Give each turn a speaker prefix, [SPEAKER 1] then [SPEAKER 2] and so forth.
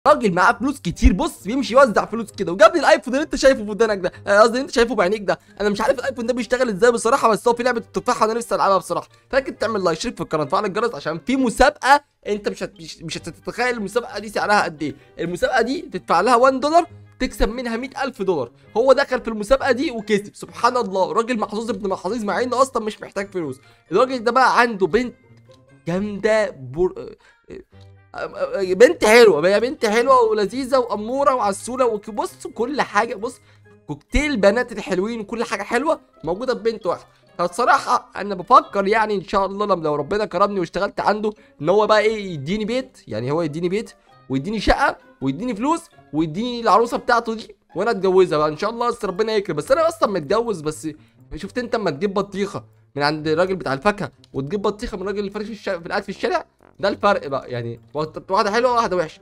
[SPEAKER 1] راجل معاه فلوس كتير بص بيمشي يوزع فلوس كده وجاب لي الايفون اللي انت شايفه في ودانك ده آه، قصدي اللي انت شايفه بعينيك ده انا مش عارف الايفون ده بيشتغل ازاي بصراحه بس هو في لعبه التفاحه انا نفسي العبها بصراحه فاكر تعمل لايك شير في القناه وتفعل الجرس عشان في مسابقه انت مش هت... مش- مش هتتخيل المسابقه دي سعرها قد ايه المسابقه دي تدفع لها 1 دولار تكسب منها 100000 دولار هو دخل في المسابقه دي وكسب سبحان الله راجل محظوظ ابن محظوظ مع انه اصلا مش محتاج فلوس الراجل ده بقى عنده بنت جامده بر... بنت حلوه هي بنت حلوه ولذيذه واموره وعسوله وبص كل حاجه بص كوكتيل بنات الحلوين وكل حاجه حلوه موجوده في بنت واحده فبصراحه انا بفكر يعني ان شاء الله لما لو ربنا كرمني واشتغلت عنده ان هو بقى ايه يديني بيت يعني هو يديني بيت ويديني شقه ويديني فلوس ويديني العروسه بتاعته دي وانا اتجوزها بقى ان شاء الله بس ربنا يكرم بس انا اصلا متجوز بس شفت انت اما تجيب بطيخه من عند الراجل بتاع الفاكهه وتجيب بطيخه من الراجل اللي فارش في الشارع في قاعد في الشارع ده الفرق بقى يعني واحده حلوه وواحده وحشه